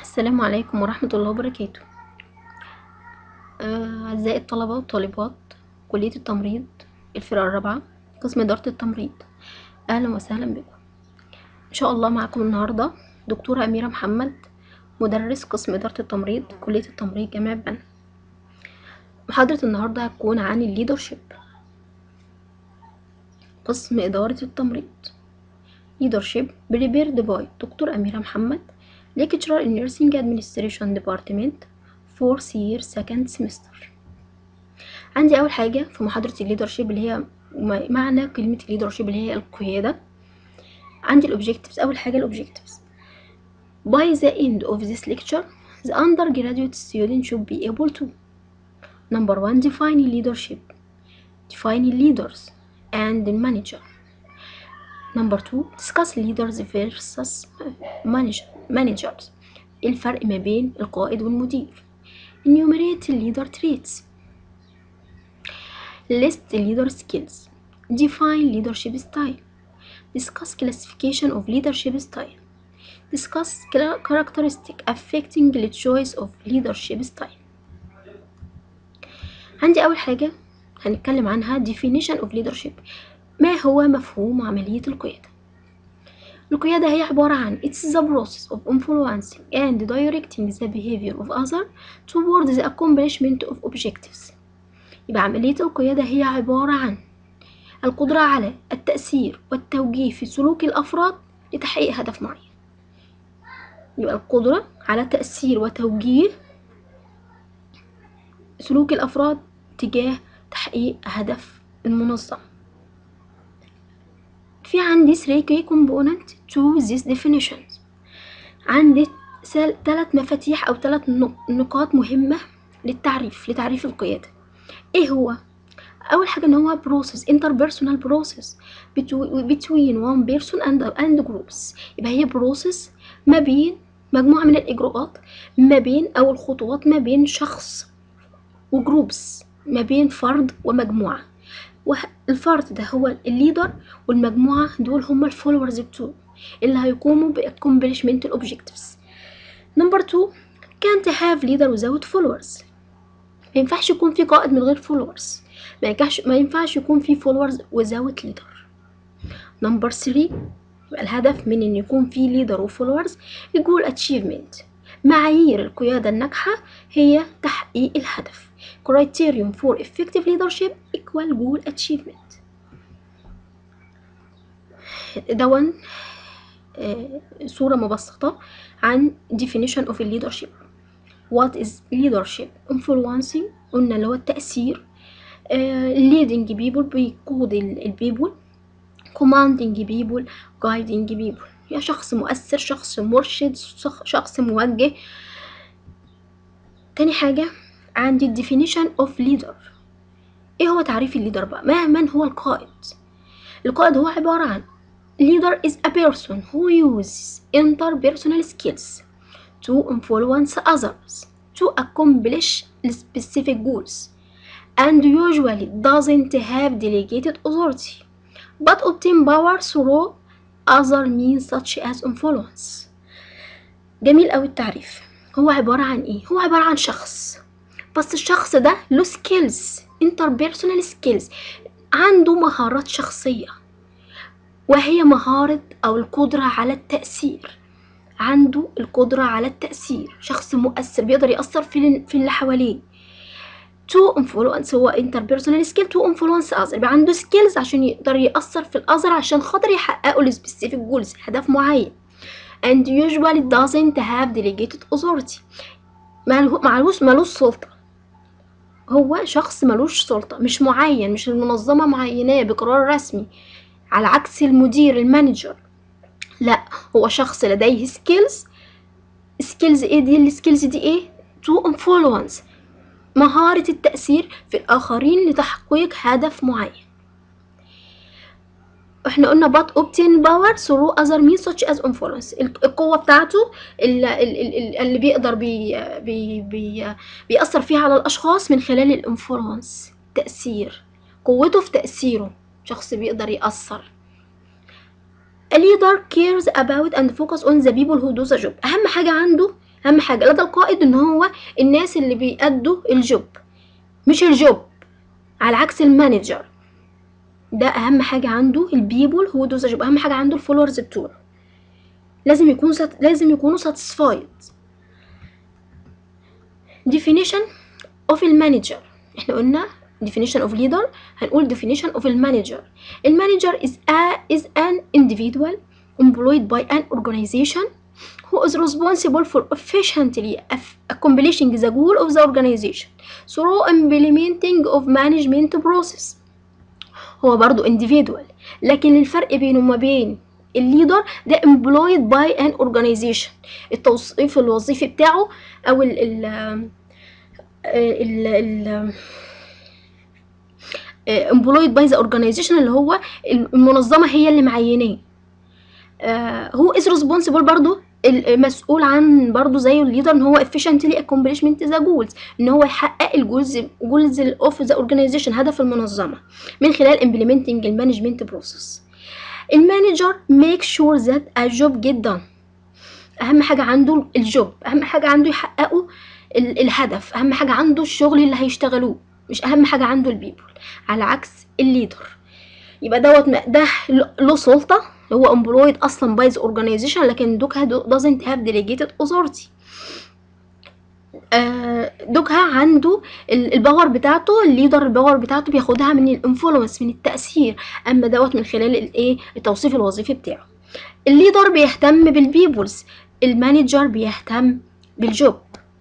السلام عليكم ورحمة الله وبركاته آه، أعزائي الطلبة والطالبات كلية التمريض الفرقة الرابعة قسم إدارة التمريض أهلا وسهلا بكم إن شاء الله معكم النهاردة دكتورة أميرة محمد مدرس قسم إدارة التمريض كلية التمريض جامعة بنها محاضرة النهاردة هتكون عن الليدرشيب قسم إدارة التمريض leadership prepared by دكتور أميرة محمد lecturer in nursing administration department fourth year second semester عندي أول حاجة في محاضرة الليدرشيب اللي هي م- معنى كلمة الليدرشيب اللي هي القيادة عندي الأوبجيكتيفز أول حاجة الأوبجيكتيفز by the end of this lecture the undergraduate student should be able to number one define leadership define leaders and the manager number two discuss leaders versus manager managers إيه الفرق ما بين القائد والمدير enumerate leader traits list leader skills define leadership style discuss classification of leadership style discuss cla- characteristic affecting the choice of leadership style عندي أول حاجة هنتكلم عنها definition of leadership ما هو مفهوم عملية القيادة القيادة هي عبارة عن It's the process of influencing and directing the behavior of others towards the accomplishment of objectives يبقى عملية القيادة هي عبارة عن القدرة على التأثير والتوجيه في سلوك الأفراد لتحقيق هدف معين يبقى القدرة على تأثير وتوجيه سلوك الأفراد تجاه تحقيق هدف المنظمة في عندي 3 key component to this definitions عندي ثلاث مفاتيح أو ثلاث نقاط مهمة للتعريف لتعريف القيادة إيه هو؟ أول حاجة إن هو process interpersonal process between between one person and and groups يبقى هي process ما بين مجموعة من الإجراءات ما بين أو الخطوات ما بين شخص وجروبس ما بين فرد ومجموعة والفرد ده هو الليدر والمجموعة دول هم الفولورز بتوعه اللي هيقوموا بأكمبلشمنت الأوبجيكتيفز نمبر 2 can't have leader without followers ما ينفعش يكون في قائد من غير followers ما ينفعش ما ينفعش يكون في followers without leader نمبر 3 يبقى الهدف من ان يكون في ليدر وفولورز يقول achievement معايير القيادة الناجحة هي تحقيق الهدف criterion for effective leadership equal goal achievement دون آه صورة مبسطة عن definition of leadership what is leadership influencing قلنا اللي هو التأثير آه leading people بيقود البيبول commanding people guiding people يا شخص مؤثر شخص مرشد شخص موجه تاني حاجة عندي definition of leader ايه هو تعريف الليدر بقى ما من هو القائد القائد هو عبارة عن leader is a person who uses interpersonal skills to influence others to accomplish specific goals and usually doesn't have delegated authority but obtain power through other means such as influence جميل أوي التعريف هو عبارة عن ايه هو عبارة عن شخص بس الشخص ده له سكيلز interpersonal skills عنده مهارات شخصية وهي مهارة أو القدرة على التأثير عنده القدرة على التأثير شخص مؤثر بيقدر يأثر في في اللي حواليه to influence هو interpersonal skill to influence others يبقى عنده skills عشان يقدر يأثر في الأذر عشان خاطر يحققوا specific goals هدف معين and usually doesn't have delegated authority معلوش ملوش سلطة هو شخص ملوش سلطة مش معين مش المنظمة معيناه بقرار رسمي على عكس المدير المانجر لا هو شخص لديه سكيلز سكيلز ايه دي السكيلز دي ايه to influence مهارة التأثير في الآخرين لتحقيق هدف معين احنا قلنا but obtain power through other means such as influence القوة بتاعته اللي, اللي بيقدر بي بي بي بيأثر فيها على الأشخاص من خلال الانفلونس تأثير قوته في تأثيره شخص بيقدر يأثر A leader cares about and focus on the people who do the job أهم حاجة عنده اهم حاجه لدى القائد ان هو الناس اللي بيأدوا الجوب مش الجوب على عكس المانجر ده اهم حاجه عنده البيبول هو دوز جوب اهم حاجه عنده الفولورز بتوعه لازم يكون سات... لازم يكونوا ساتسفايد definition of المانجر احنا قلنا definition of leader هنقول definition of المانجر المانجر is a is an individual employed by an organization who is responsible for efficiently accomplishing the goal of the organization through implementing of management process هو برضو individual لكن الفرق بينه وما بين الليدر ده employed by an organization التوصيف الوظيفي بتاعه او ال ال ال ال employed by the organization اللي هو المنظمة هي اللي معيناه هو از responsible برضو المسؤول عن برضو زي الليدر ان هو efficiently accomplishment the goals ان هو يحقق الجولز جولز اوف ذا organization هدف المنظمة من خلال implementing المانجمنت بروسيس المانجر make sure that a job get done اهم حاجة عنده الجوب اهم حاجة عنده يحققوا الهدف اهم حاجة عنده الشغل اللي هيشتغلوه مش اهم حاجة عنده البيبول على عكس الليدر يبقى دوت ده له سلطة هو employed اصلا by the organization لكن دوكها doesn't have delegated authority دوكها عنده الباور بتاعته الليدر الباور بتاعته بياخدها من الانفلونس من التأثير اما دوت من خلال الايه التوصيف الوظيفي بتاعه الليدر بيهتم بالبيبولز المانجر بيهتم بالجوب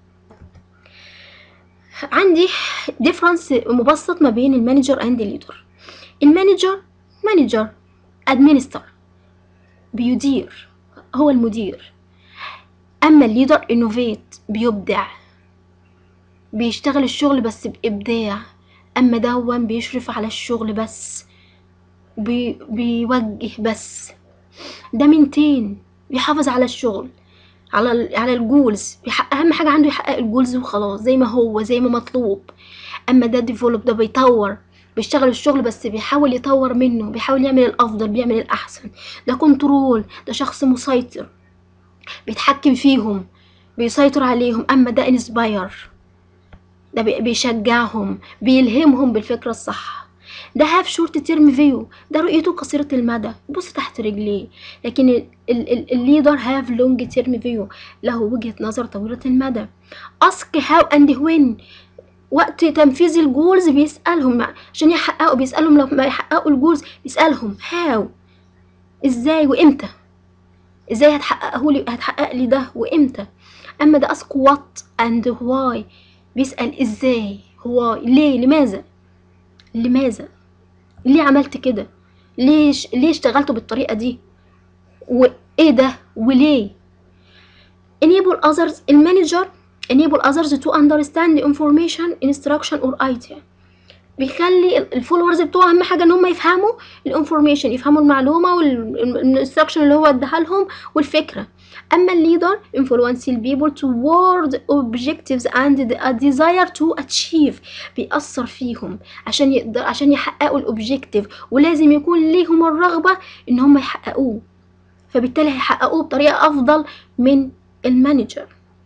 عندي ديفرنس مبسط ما بين المانجر اند الليدر المانجر مانجر ادمنستر بيدير هو المدير اما الليدر انوفيت بيبدع بيشتغل الشغل بس بابداع اما دون بيشرف على الشغل بس بي بيوجه بس ده منتين بيحافظ على الشغل على على الجولز اهم حاجه عنده يحقق الجولز وخلاص زي ما هو زي ما مطلوب اما ده ديفلوب ده بيطور بيشتغل الشغل بس بيحاول يطور منه بيحاول يعمل الافضل بيعمل الاحسن ده كنترول ده شخص مسيطر بيتحكم فيهم بيسيطر عليهم اما ده انسباير ده بيشجعهم بيلهمهم بالفكرة الصح ده هاف شورت تيرم فيو ده رؤيته قصيرة المدى بص تحت رجليه لكن الليدر هاف لونج تيرم فيو له وجهة نظر طويلة المدى اسك هاو اند وين وقت تنفيذ الجولز بيسألهم عشان يحققوا بيسألهم لما يحققوا الجولز بيسألهم هاو ازاي وامتى ازاي هتحققه لي هتحقق لي ده وامتى اما ده اسك وات اند واي بيسأل ازاي هو ليه لماذا لماذا ليه عملت كده ليش ليه اشتغلت بالطريقة دي وايه ده وليه enable others المانجر enable others to understand the information instruction or idea بيخلي الفولورز بتوعه اهم حاجه ان هم يفهموا الانفورميشن يفهموا المعلومه والانستراكشن اللي هو اداها لهم والفكره اما الليدر influence people toward objectives and a desire to achieve بيأثر فيهم عشان يقدر عشان يحققوا الاوبجيكتيف ولازم يكون ليهم الرغبه ان هم يحققوه فبالتالي هيحققوه بطريقه افضل من المانجر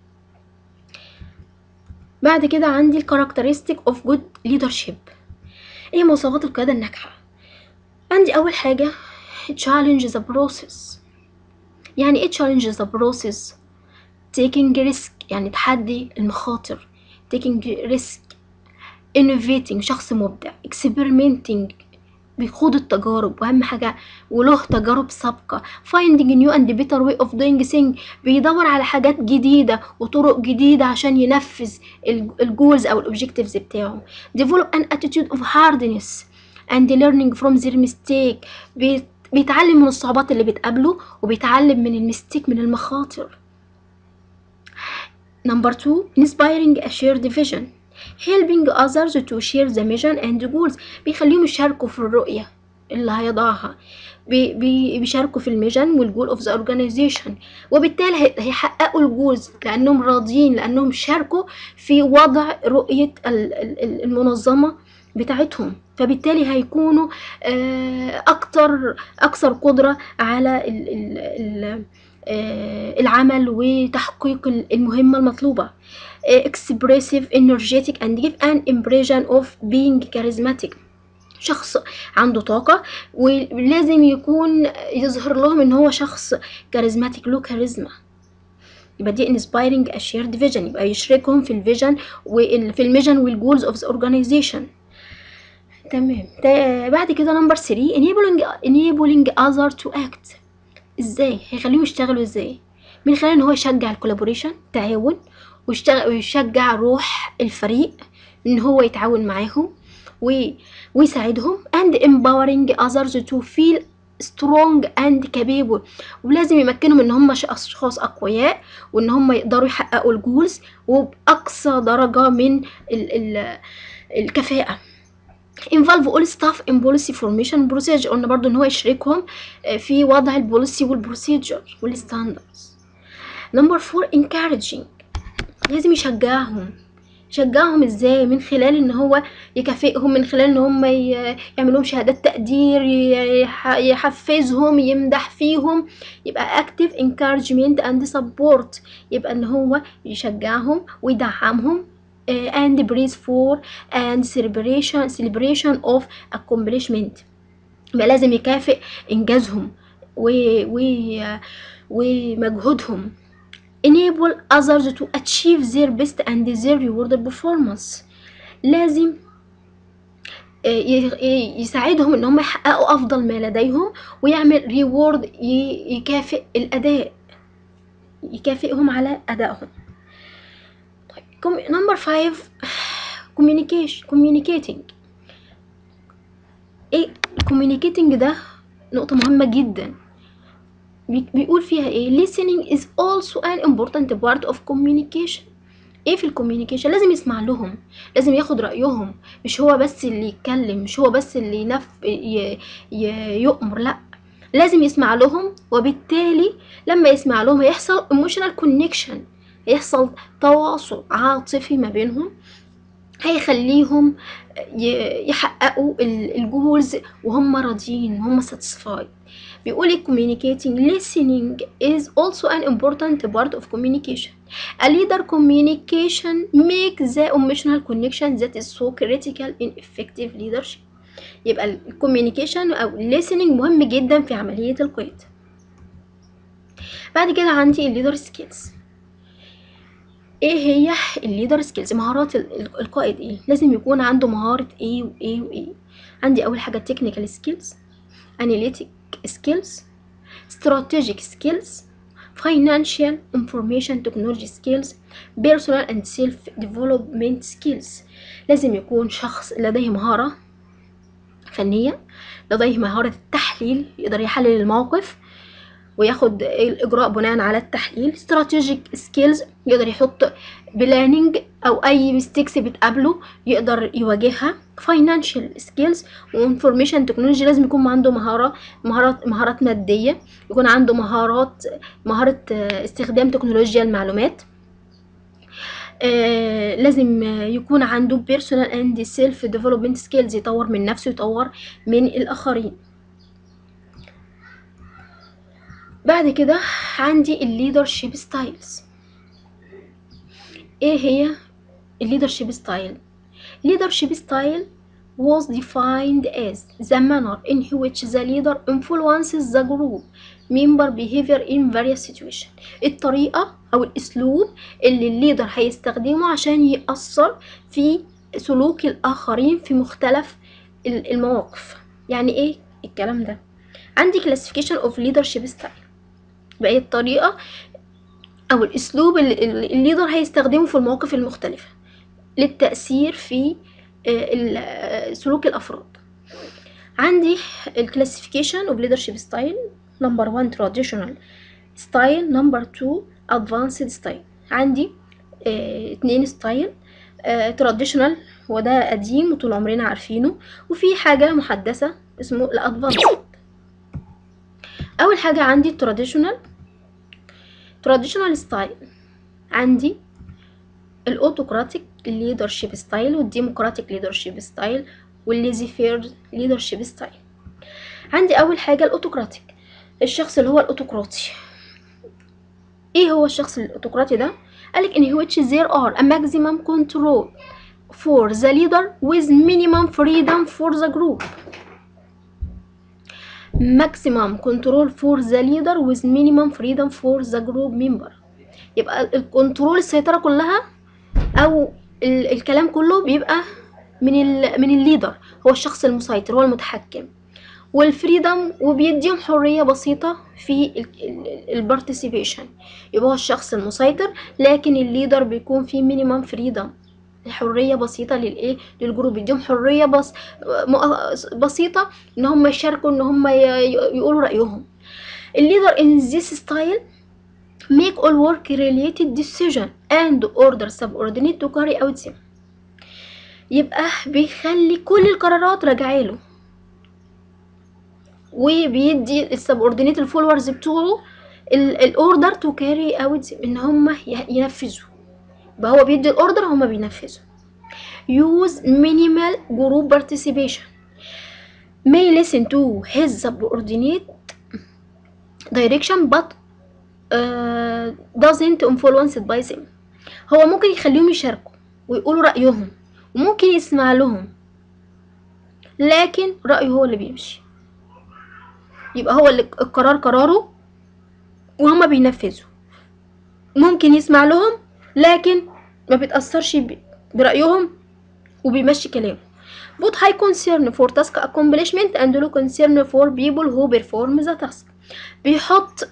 بعد كده عندي الكاركترستيك اوف جود ليدرشيب ايه مواصفات القيادة الناجحة عندي اول حاجة challenge the process يعني ايه challenge the process taking risk يعني تحدي المخاطر taking risk innovating شخص مبدع experimenting بيخوض التجارب واهم حاجة وله تجارب سابقة finding new and better way of doing thing بيدور على حاجات جديدة وطرق جديدة عشان ينفذ الجولز او الاوبجكتيفز بتاعه develop an attitude of hardness and learning from their mistake بيتعلم من الصعوبات اللي بتقابله وبيتعلم من المستيك من المخاطر number two inspiring a shared vision helping others to share the mission and goals بيخليهم يشاركوا في الرؤية اللي هيضعها بي بي بيشاركوا في الميجن والجول اوف ذا اورجانيزيشن وبالتالي هيحققوا الجولز لانهم راضيين لانهم شاركوا في وضع رؤية المنظمة بتاعتهم فبالتالي هيكونوا اكتر اكثر قدرة على ال ال ال آه، العمل وتحقيق المهمة المطلوبة expressive energetic and give an impression of being charismatic شخص عنده طاقة ولازم يكون يظهر لهم ان هو شخص كاريزماتيك له كاريزما يبقى دي inspiring a shared vision يبقى يشركهم في الفيجن وفي الميجن والجولز اوف ذا organization تمام تا- بعد كده نمبر 3 enabling enabling other to act ازاي هيخليهم يشتغلوا ازاي من خلال ان هو يشجع الكولابوريشن تعاون ويشتغل ويشجع روح الفريق ان هو يتعاون معاهم و... ويساعدهم and empowering others to feel strong and capable ولازم يمكنهم ان هم ش- اشخاص اقوياء وان هم يقدروا يحققوا الجولز وباقصى درجه من ال... ال... الكفاءه involve all staff in policy formation procedure قلنا برضو ان هو يشركهم آه، في وضع البوليسي والبروسيجر والستاندردز نمبر فور encouraging لازم يشجعهم يشجعهم ازاي من خلال ان هو يكافئهم من خلال ان هم ي- يعمل لهم شهادات تقدير ي- يح- يحفزهم يمدح فيهم يبقى active encouragement and support يبقى ان هو يشجعهم ويدعمهم آه، and praise for and celebration celebration of accomplishment يبقى لازم يكافئ انجازهم و... و... ومجهودهم enable others to achieve their best and their rewarded performance لازم آه، ي- ي- يساعدهم ان هم يحققوا افضل ما لديهم ويعمل ريورد يكافئ الاداء يكافئهم على ادائهم طيب نمبر 5 communication communicating ايه communicating ده نقطة مهمة جدا بي- بيقول فيها ايه listening is also an important part of communication ايه في الكوميونيكيشن لازم يسمع لهم لازم ياخد رأيهم مش هو بس اللي يتكلم مش هو بس اللي ينف ي... ي... يؤمر لا لازم يسمع لهم وبالتالي لما يسمع لهم هيحصل emotional connection هيحصل تواصل عاطفي ما بينهم هيخليهم ي- يحققوا الجولز وهم راضيين وهم satisfied بيقول لك communicating listening is also an important part of communication a leader communication make the emotional connection that is so critical in effective leadership يبقى الكوميونيكيشن او listening مهم جدا في عملية القيادة بعد كده عندي الليدر سكيلز ايه هي الليدر سكيلز مهارات ال- ال- القائد ايه لازم يكون عنده مهارة ايه وايه وايه عندي اول حاجة technical skills analytic skills strategic skills financial information technology skills personal and self development skills لازم يكون شخص لديه مهارة فنية لديه مهارة التحليل يقدر يحلل الموقف وياخد الإجراء بناء على التحليل strategic skills يقدر يحط بلاننج أو أي mistakes بتقابله يقدر يواجهها financial skills وانفورميشن تكنولوجي لازم يكون عنده مهارة مهارات مهارات مادية يكون عنده مهارات مهارة آه، استخدام تكنولوجيا المعلومات آه لازم آه، يكون عنده personal and self development skills يطور من نفسه يطور من الآخرين بعد كده عندي الليدرشيب ستايلز ايه هي الليدرشيب ستايل leadership style was defined as the manner in which the leader influences the group member behavior in various situations الطريقة أو الأسلوب اللي الليدر هيستخدمه عشان يأثر في سلوك الآخرين في مختلف ال- المواقف يعني إيه الكلام ده عندي classification of leadership style بقى الطريقة أو الأسلوب اللي اللي الليدر هيستخدمه في المواقف المختلفة للتأثير في آه، ال- آه، سلوك الأفراد عندي الكلاسيفيكيشن اوف leadership ستايل نمبر 1 traditional ستايل نمبر 2 advanced ستايل عندي آه، اتنين ستايل تراديشنال وده قديم وطول عمرنا عارفينه وفي حاجة محدثة اسمه الادفانسد اول حاجة عندي التراديشنال تراديشنال ستايل عندي الاوتوكراتيك ليدرشيب ستايل والديمقراطيك ليدرشيب ستايل والليزي فير ليدرشيب ستايل عندي اول حاجه الاوتوكراتيك الشخص اللي هو الاوتوقراطي ايه هو الشخص الاوتقراطي ده قالك in which there are a maximum control for the leader with minimum freedom for the group maximum control for the leader with minimum freedom for the group member يبقى الكنترول السيطرة كلها أو ال الكلام كله بيبقى من ال من الليدر هو الشخص المسيطر هو المتحكم والفريدم وبيديهم حرية بسيطة في البارتيسيبيشن يبقى هو الشخص المسيطر لكن الليدر بيكون فيه مينيمم فريدم حرية بسيطة للإيه للجروب بيديهم حرية بس بسيطة إن هم يشاركوا إن هم يقولوا رأيهم الليدر in this style make all work related decision and order subordinate to carry out them يبقى بيخلي كل القرارات راجعه له وبيدي السبوردينيت الفولورز بتوعه الاوردر تو كاري اوت ان هم ينفذوا يبقى هو بيدي الاوردر هما بينفذوا use minimal group participation may listen to his subordinate direction but uh, doesn't influence by them هو ممكن يخليهم يشاركوا ويقولوا رأيهم وممكن يسمع لهم لكن رأيه هو اللي بيمشي يبقى هو اللي القرار قراره وهما بينفذوا ممكن يسمع لهم لكن ما بيتأثرش برأيهم وبيمشي كلامه both high concern for task accomplishment and low concern for people who perform the task بيحط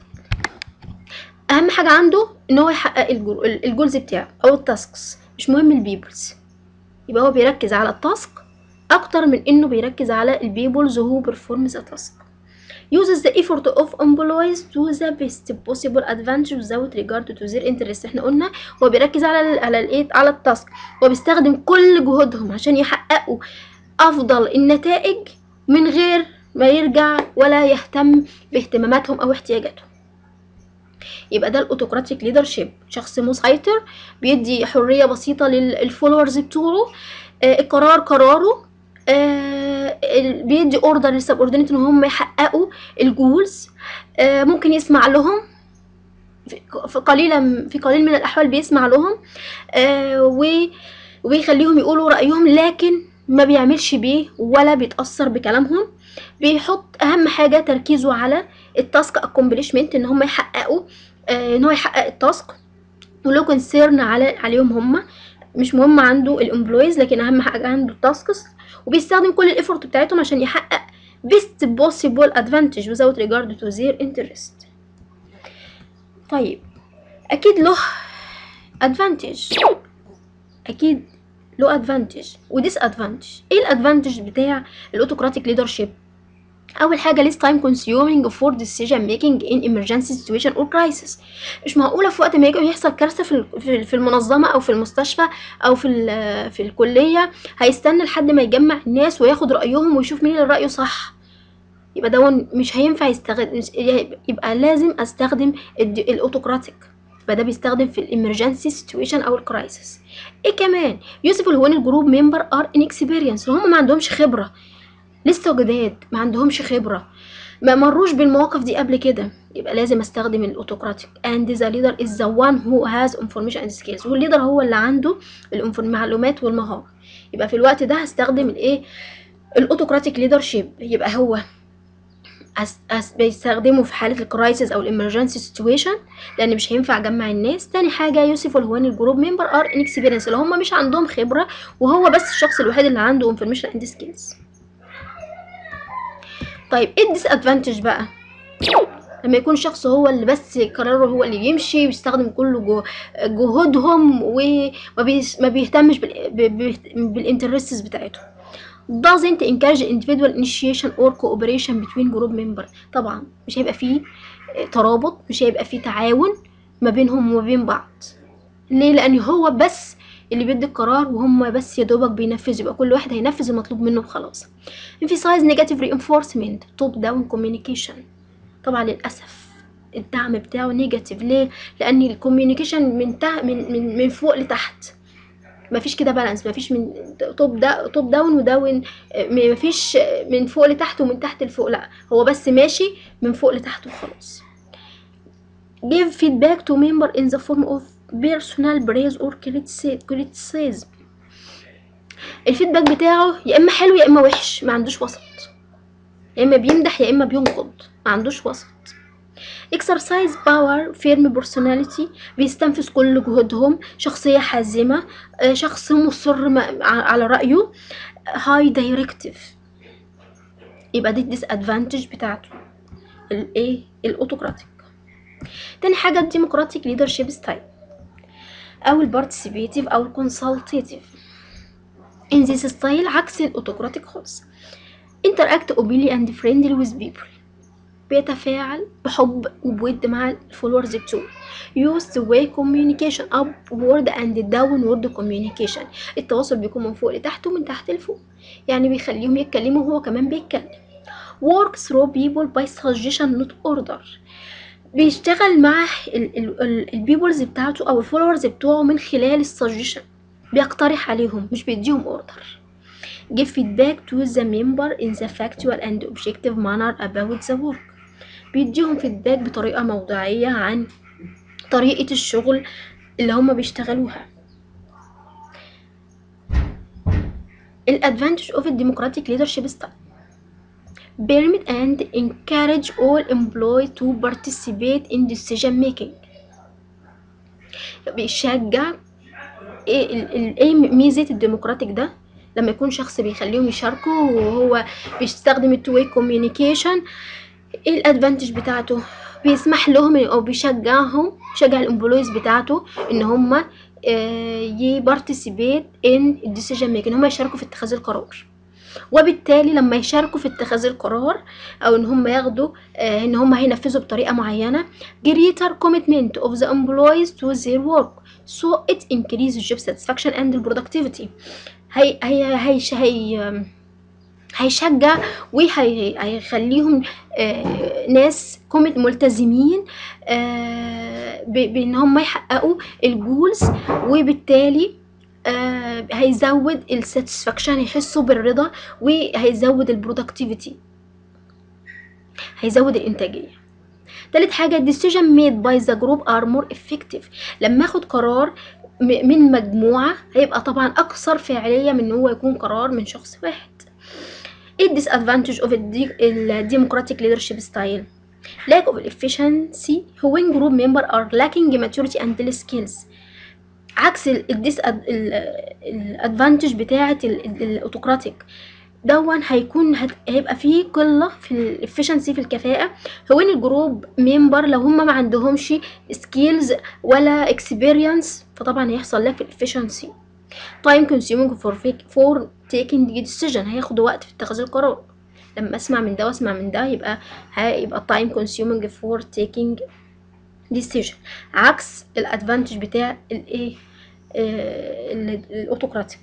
اهم حاجة عنده ان هو يحقق الجولز بتاعه او التاسكس مش مهم البيبلز يبقى هو بيركز على التاسك اكتر من انه بيركز على البيبلز who perform the task uses the effort of employees to the best possible advantage without regard to their interest احنا قلنا هو بيركز على ال على الايه على التاسك هو بيستخدم كل جهودهم عشان يحققوا افضل النتائج من غير ما يرجع ولا يهتم باهتماماتهم او احتياجاتهم يبقى ده الاوتوكراتيك ليدرشيب شخص مسيطر بيدي حريه بسيطه للفولورز بتوعه آه القرار قراره آه بيدي اوردر للسبوردينيت ان هم يحققوا الجولز آه ممكن يسمع لهم في قليلا في قليل من الاحوال بيسمع لهم آه وبيخليهم يقولوا رايهم لكن ما بيعملش بيه ولا بيتاثر بكلامهم بيحط اهم حاجه تركيزه على التاسك اكومبليشمنت ان هم يحققوا ان هو يحقق التاسك ولو كونسيرن على عليهم هم مش مهم عنده الامبلويز لكن اهم حاجه عنده التاسكس وبيستخدم كل الايفورت بتاعتهم عشان يحقق best possible advantage without regard to their interest طيب اكيد له advantage اكيد له advantage وديس advantage ايه الادفانتج بتاع الاوتوكراتيك ليدرشيب اول حاجه less time consuming for decision making in emergency situation or crisis مش معقوله في وقت ما يجي يحصل كارثه في في المنظمه او في المستشفى او في في الكليه هيستنى لحد ما يجمع الناس وياخد رايهم ويشوف مين اللي رايه صح يبقى ده مش هينفع يستخدم يبقى لازم استخدم الاوتوكراتيك يبقى ده بيستخدم في الامرجنسي سيتويشن او الكرايسيس ايه كمان يوسفول هو الجروب ممبر ار ان اكسبيرينس هم ما عندهمش خبره لسه جداد ما عندهمش خبره ما مروش بالمواقف دي قبل كده يبقى لازم استخدم الاوتوكراتيك and the leader is the one who has information and skills والليدر هو اللي عنده المعلومات والمهارة يبقى في الوقت ده هستخدم الايه الاوتوكراتيك ليدرشيب يبقى هو أس أس بيستخدمه في حالة الكرايسيس أو الإمرجنسي سيتويشن لأن مش هينفع أجمع الناس تاني حاجة يوسف والهوان الجروب ممبر ار ان اكسبيرينس اللي هم مش عندهم خبرة وهو بس الشخص الوحيد اللي عنده انفورميشن اند سكيلز طيب ايه الديس ادفانتج بقى لما يكون شخص هو اللي بس قراره هو اللي بيمشي ويستخدم كل جهودهم وما بيس ما بيهتمش بالانترستس بتاعتهم doesn't encourage individual initiation or cooperation between group members طبعا مش هيبقى فيه ترابط مش هيبقى فيه تعاون ما بينهم وما بين بعض ليه لان هو بس اللي بيدي القرار وهم بس يا دوبك بينفذوا يبقى كل واحد هينفذ المطلوب منه وخلاص emphasize negative reinforcement top down communication طبعا للاسف الدعم بتاعه نيجاتيف ليه لان الكوميونيكيشن من تح من من من فوق لتحت مفيش كده بالانس مفيش من توب دا توب داون وداون مفيش من فوق لتحت ومن تحت لفوق لا هو بس ماشي من فوق لتحت وخلاص give feedback to member in the form of personal praise or criticism الفيدباك بتاعه يا اما حلو يا اما وحش ما عندوش وسط يا اما بيمدح يا اما بينقد ما عندوش وسط exercise power firm personality بيستنفذ كل جهودهم شخصية حازمة شخص مصر على رأيه high directive يبقى دي disadvantage بتاعته الايه الاوتوقراطيك تاني حاجة الديمقراطيك leadership ستايل او البارتيسيبيتيف او الكونسلتيتيف in this style عكس الاوتوقراطيك خالص interact openly and friendly with people بيتفاعل بحب وبود مع الفولورز بتوعه use the way communication upward and downward communication التواصل بيكون من فوق لتحت ومن تحت لفوق يعني بيخليهم يتكلموا وهو كمان بيتكلم work through people by suggestion not order بيشتغل مع البيبلز بتاعته او الفولورز بتوعه من خلال السجيشن بيقترح عليهم مش بيديهم اوردر give feedback to the member in the factual and objective manner about the work بيديهم فيدباك بطريقة موضوعية عن طريقة الشغل اللي هما بيشتغلوها الادفانتج of democratic leadership style permit and encourage all employees to participate in decision making بيشجع ايه ايه ميزة الديمقراطيك ده لما يكون شخص بيخليهم يشاركوا وهو بيستخدم التو واي كوميونيكيشن ايه الادفانتج بتاعته بيسمح لهم او بيشجعهم بيشجع الامبلويز بتاعته ان هم يبارتيسيبيت ان الديسيجن ميكنج هم يشاركوا في اتخاذ القرار وبالتالي لما يشاركوا في اتخاذ القرار او ان هم ياخدوا آه ان هم هينفذوا بطريقه معينه greater commitment of the employees to their work so it increases job satisfaction and productivity هي هي هي, هي هيشجع وهيخليهم آه ناس كوميت ملتزمين آه بان هم يحققوا الجولز وبالتالي آه هيزود الساتسفاكشن يحسوا بالرضا وهيزود البرودكتيفيتي هيزود الانتاجيه تالت حاجه decision made by the group are more effective لما اخد قرار من مجموعه هيبقى طبعا اكثر فاعليه من ان هو يكون قرار من شخص واحد ايه disadvantage of الديمقراtic leadership style lack of efficiency when group members are lacking maturity and skills عكس الادفانتج بتاعه الاوتوقراطيك دون هيكون هيبقى فيه قلة في الافشنسي في الكفاءة هو ان الجروب ممبر لو هم ما عندهمش سكيلز ولا اكسبيرينس فطبعا هيحصل لك في الافشنسي time consuming for for taking decision هياخدوا وقت في اتخاذ القرار لما اسمع من ده واسمع من ده يبقى هيبقى time consuming for taking decision عكس الادفانتج بتاع الايه الاوتوقراطيك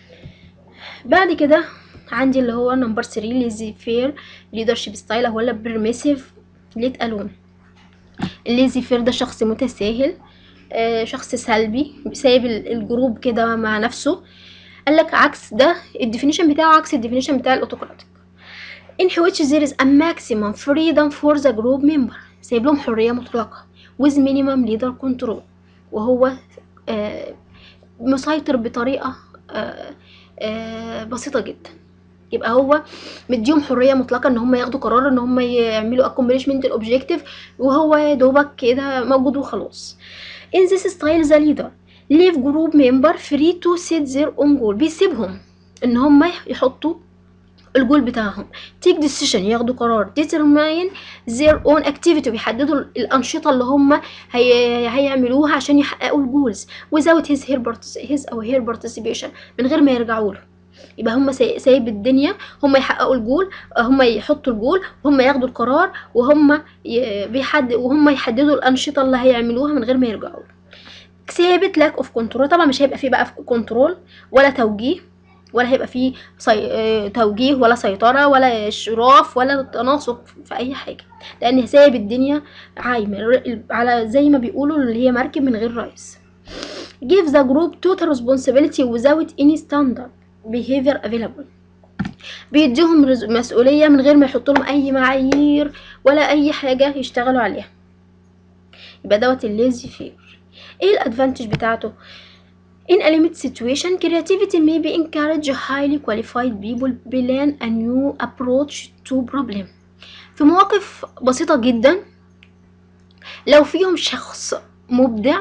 بعد كده عندي اللي هو نمبر 3 ليزي فير ليدرشيب ستايل هو اللي بريميسيف ليت الون الليزي فير ده شخص متساهل آه شخص سلبي سايب الجروب كده مع نفسه قال لك عكس ده الديفينيشن بتاعه عكس الديفينيشن بتاع الاوتوقراطيك in which there is a maximum freedom for the group member سايب لهم حريه مطلقه with minimum leader control وهو آه مسيطر بطريقه آه آه بسيطه جدا يبقى هو مديهم حريه مطلقه ان هم ياخدوا قرار ان هم يعملوا accomplishment الاوبجيكتيف وهو يا دوبك كده موجود وخلاص in this style the leader leave group member free to set their own goal بيسيبهم ان هم يحطوا الجول بتاعهم take decision ياخدوا قرار determine their own activity ويحددوا الأنشطة اللي هم هي... هيعملوها عشان يحققوا الجولز without his, her his أو her participation من غير ما يرجعوا له يبقى هم سايب الدنيا هم يحققوا الجول هم يحطوا الجول وهم ياخدوا القرار وهم بيحد وهم يحددوا الأنشطة اللي هيعملوها من غير ما يرجعوا له ثابت لاك اوف كنترول طبعا مش هيبقى فيه بقى كنترول ولا توجيه ولا هيبقى فيه سي... توجيه ولا سيطرة ولا إشراف ولا تناسق في أي حاجة لأن سايب الدنيا عايمة على زي ما بيقولوا اللي هي مركب من غير رئيس give the group total responsibility without any standard behavior available بيديهم مسؤولية من غير ما يحط لهم أي معايير ولا أي حاجة يشتغلوا عليها يبقى دوت الليزي فير ايه الادفانتج بتاعته In a limited situation, creativity may be encourage highly qualified people plan a new approach to problem. في مواقف بسيطة جدا لو فيهم شخص مبدع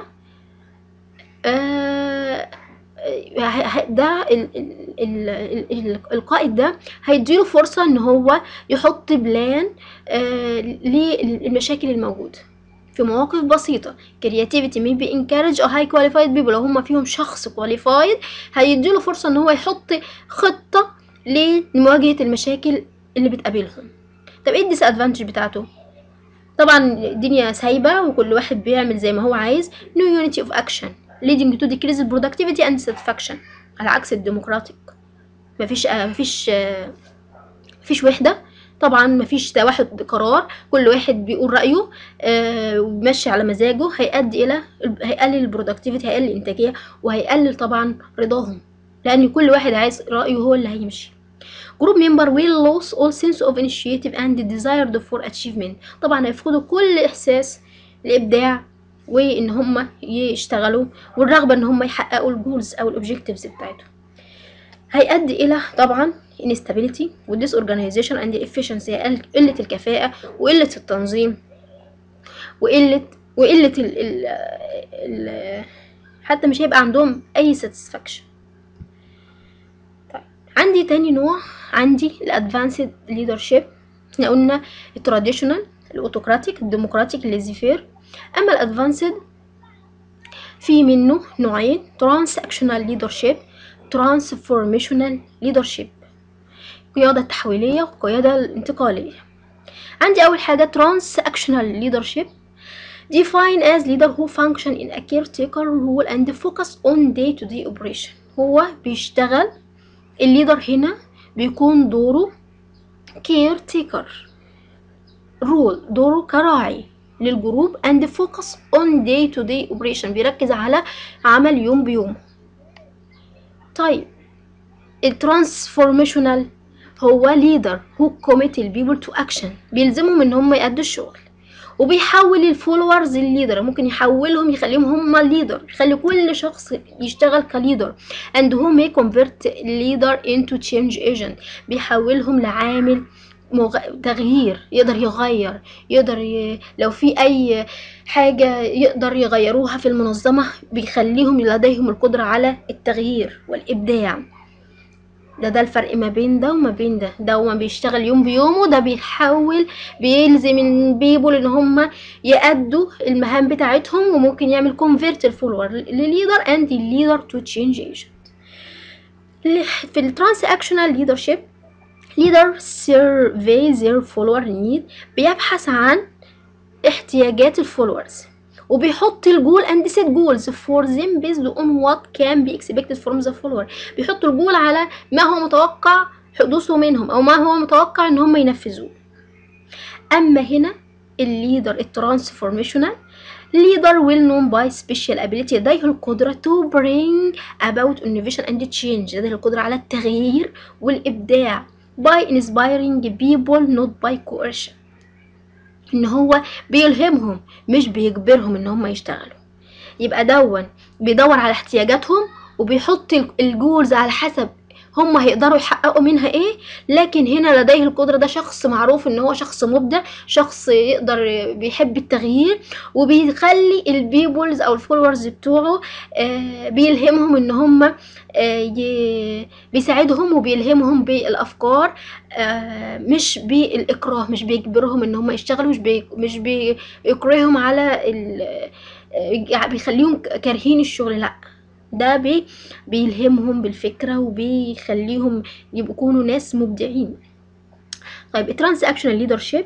آه ده ال ال ال القائد ده هيديله فرصة ان هو يحط بلان آه للمشاكل الموجودة في مواقف بسيطة creativity may be encourage a high qualified people لو هما فيهم شخص qualified هيديله فرصة ان هو يحط خطة لمواجهة المشاكل اللي بتقابلهم طب ايه الديس ادفانتج بتاعته طبعا الدنيا سايبة وكل واحد بيعمل زي ما هو عايز no unity of action leading to decreased productivity and satisfaction على عكس الديمقراطيك مفيش آه مفيش آه مفيش وحدة طبعا مفيش توحد قرار كل واحد بيقول رأيه آه وماشي على مزاجه هيؤدي إلى هيقلل البرودكتيفيتي هيقلل الإنتاجية وهيقلل طبعا رضاهم لأن كل واحد عايز رأيه هو اللي هيمشي جروب ممبر will lose all sense of initiative and desire for achievement طبعا هيفقدوا كل إحساس الإبداع وإن هم يشتغلوا والرغبة إن هم يحققوا الجولز أو الأوبجيكتيفز بتاعتهم هيؤدي إلى طبعا instability و disorganization and efficiency قلة الكفاءة وقلة التنظيم وقلة وقلة ال ال ال حتى مش هيبقى عندهم أي satisfaction طيب عندي تاني نوع عندي الادفانسد leadership احنا قلنا التراديشنال الاوتوكراتيك الديمقراطيك الليزيفير اما الادفانسد في منه نوعين ترانساكشنال leadership ترانسفورميشنال leadership قيادة تحويلية وقيادة انتقالية عندي أول حاجة transactional leadership define as leader who function in a caretaker role and focus on day to day operation هو بيشتغل الليدر هنا بيكون دوره caretaker role دوره كراعي للجروب and focus on day to day operation بيركز على عمل يوم بيوم طيب الترانسفورميشنال هو ليدر هو commit البيبل تو اكشن بيلزمهم ان هم يأدوا الشغل وبيحول الفولورز لليدر ممكن يحولهم يخليهم هم الليدر يخلي كل شخص يشتغل كليدر and who may convert leader into change agent بيحولهم لعامل مغ... تغيير يقدر يغير يقدر ي... لو في اي حاجة يقدر يغيروها في المنظمة بيخليهم لديهم القدرة على التغيير والإبداع ده ده الفرق ما بين ده وما بين ده ده هو بيشتغل يوم بيومه ده بيحاول بيلزم البيبول ان هم يأدوا المهام بتاعتهم وممكن يعمل كونفيرت الفولور لليدر اند الليدر تو تشينج ايجنت في الترانساكشنال ليدرشيب leader survey their follower need بيبحث عن احتياجات الفولورز وبيحط الجول and set goals for them based on what can be expected from the follower بيحط الجول على ما هو متوقع حدوثه منهم او ما هو متوقع ان هم ينفذوه اما هنا الليدر الترانسفورميشنال leader will known by special ability لديه القدرة to bring about innovation and change لديه القدرة على التغيير والإبداع by inspiring people not by coercion ان هو بيلهمهم مش بيجبرهم ان هم يشتغلوا يبقى دون بيدور على احتياجاتهم وبيحط الجولز على حسب هم هيقدروا يحققوا منها ايه لكن هنا لديه القدرة ده شخص معروف ان هو شخص مبدع شخص يقدر بيحب التغيير وبيخلي البيبولز او الفولورز بتوعه آه بيلهمهم ان هم آه بيساعدهم وبيلهمهم بالافكار آه مش بالاكراه مش بيجبرهم ان هم يشتغلوا مش بي مش بيكرههم على بيخليهم كارهين الشغل لا ده بي بيلهمهم بالفكرة وبيخليهم يكونوا ناس مبدعين طيب الترانزاكشنال ليدرشيب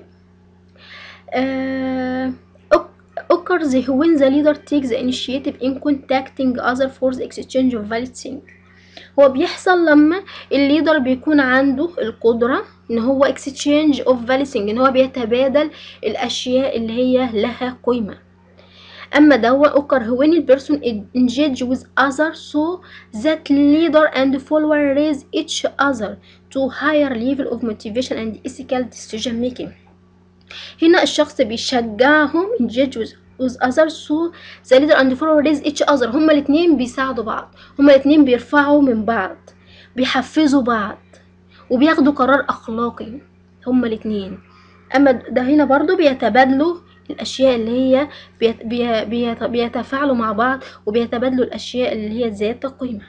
occurs when the leader takes the initiative in contacting other for the exchange of valid things هو بيحصل لما الليدر بيكون عنده القدرة ان هو exchange of valid things ان هو بيتبادل الاشياء اللي هي لها قيمة اما دوا occur when a person engage with others so that leader and follower raise each other to higher level of motivation and ethical decision making هنا الشخص بيشجعهم engage with with others so the leader and follower raise each other هما الاتنين بيساعدوا بعض هما الاتنين بيرفعوا من بعض بيحفزوا بعض وبياخدوا قرار أخلاقي هما الاتنين أما ده هنا برضو بيتبادلوا الأشياء اللي هي بيت بي بيت بيتفاعلوا مع بعض وبيتبادلوا الأشياء اللي هي ذات قيمة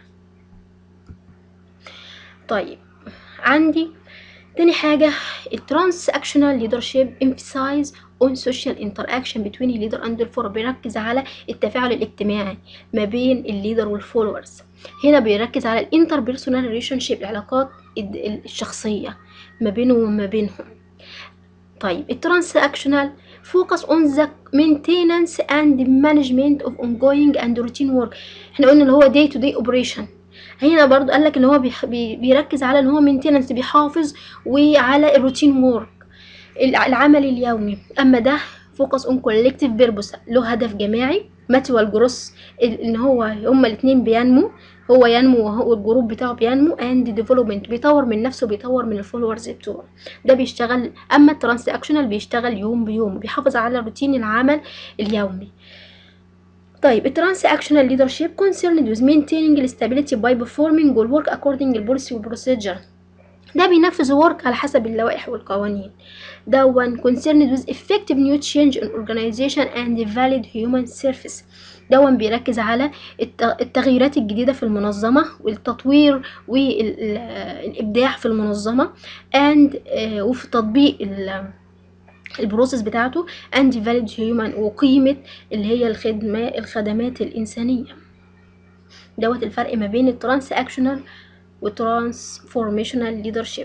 طيب عندي تاني حاجة الترانساكشنال leadership emphasize on social interaction between a leader and the follower بيركز على التفاعل الاجتماعي ما بين الليدر والفولورز هنا بيركز على الانتربيرسونال ريليشن شيب العلاقات الشخصية ما بينه وما بينهم طيب الترانساكشنال focus on the maintenance and management of ongoing and routine work احنا قلنا اللي هو day to day operation هنا برضو قال لك ان هو بيح... بي... بيركز على ان هو مينتيننس بيحافظ وعلى الروتين وورك العمل اليومي اما ده فوكس اون كولكتيف بيربوس له هدف جماعي ماتيوال جروس ان هو هما الاثنين بينمو هو ينمو وهو الجروب بتاعه بينمو اند ديفلوبمنت بيطور من نفسه بيطور من الفولورز بتوعه ده بيشتغل اما الترانزاكشنال بيشتغل يوم بيوم بيحافظ على روتين العمل اليومي طيب الترانزاكشنال ليدرشيب concerned with maintaining stability by performing the work according to policy procedure ده بينفذ ورك على حسب اللوائح والقوانين ده one concerned with effective new change in organization and valid human service ده بيركز على التغييرات الجديدة في المنظمة والتطوير والإبداع في المنظمة and وفي تطبيق البروسيس بتاعته and valid human وقيمة اللي هي الخدمة الخدمات الإنسانية دوت الفرق ما بين الترانساكشنال وترانسفورميشنال ليدرشيب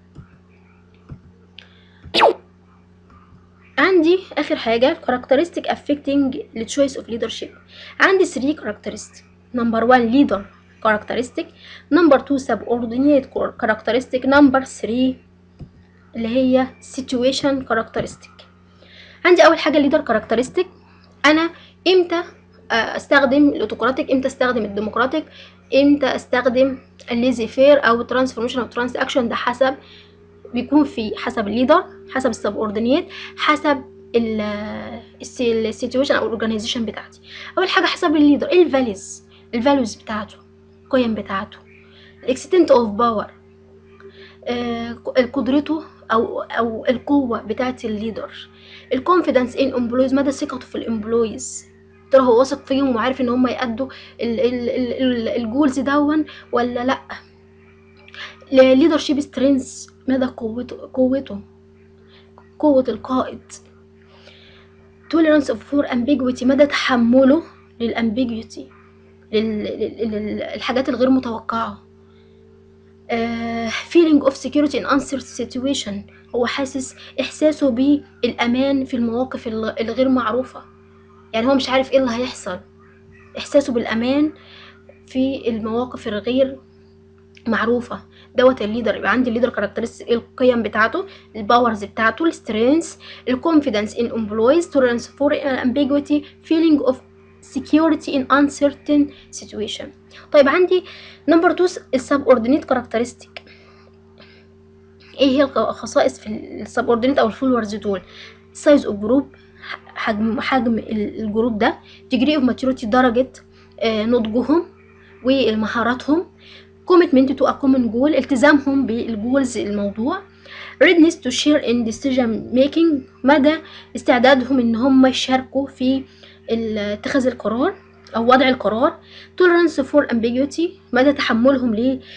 عندي اخر حاجه characteristic affecting the choice of leadership عندي 3 characteristic number 1 leader characteristic number 2 subordinate characteristic number 3 اللي هي situation characteristic عندي اول حاجه leader characteristic انا امتى استخدم الاوتوقراطيك امتى استخدم الديمقراطيك امتى استخدم الليزي فير او ترانسفورميشن او ترانس اكشن ده حسب بيكون في حسب الليدر حسب السبوردينيت حسب السيتويشن او الاورجانيزيشن بتاعتي اول حاجه حسب الليدر ايه الفاليوز الفاليوز بتاعته القيم بتاعته الاكستنت اوف باور قدرته او او القوه بتاعت الليدر الكونفيدنس ان امبلويز مدى ثقته في الامبلويز ترى هو واثق فيهم وعارف ان هم يأدوا الجولز دون ولا لا leadership strengths مدى قوته قوته قوة القائد tolerance of for ambiguity مدى تحمله للambiguity للحاجات الغير متوقعة uh, feeling of security in uncertain situation هو حاسس إحساسه بالأمان في المواقف الغير معروفة يعني هو مش عارف ايه اللي هيحصل إحساسه بالأمان في المواقف الغير معروفة دوت الليدر يبقى عندي الليدر كاركترستيك القيم بتاعته الباورز بتاعته السترينث الكونفيدنس ان امبلويز tolerance for ambiguity feeling of security in uncertain situation طيب عندي نمبر 2 السبوردينيت كاركترستيك ايه هي الخصائص في السبوردينيت او الفولورز دول سايز اوف جروب حجم حجم الجروب ده degree of maturity درجة نضجهم والمهاراتهم commitment to a common goal التزامهم بالجولز الموضوع readiness to share in decision making مدى استعدادهم ان هم يشاركوا في اتخاذ القرار او وضع القرار tolerance for ambiguity مدى تحملهم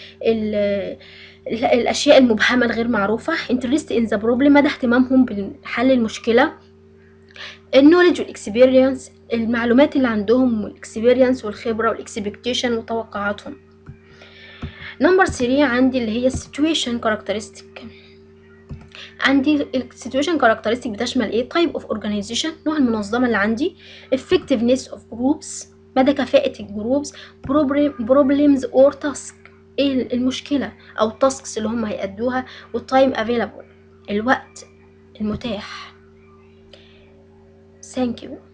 للاشياء المبهمه الغير معروفه interest in the problem مدى اهتمامهم بحل المشكله النولج والاكسبيرينس المعلومات اللي عندهم والاكسبيرينس والخبره والاكسبكتيشن وتوقعاتهم نمبر 3 عندي اللي هي السيتويشن كاركترستيك عندي السيتويشن كاركترستيك بتشمل ايه تايب اوف اورجانيزيشن نوع المنظمه اللي عندي effectiveness of groups مدى كفاءه الجروبس بروبلمز اور تاسك ايه المشكله او التاسكس اللي هم هيأدوها والتايم افيلابل الوقت المتاح ثانك يو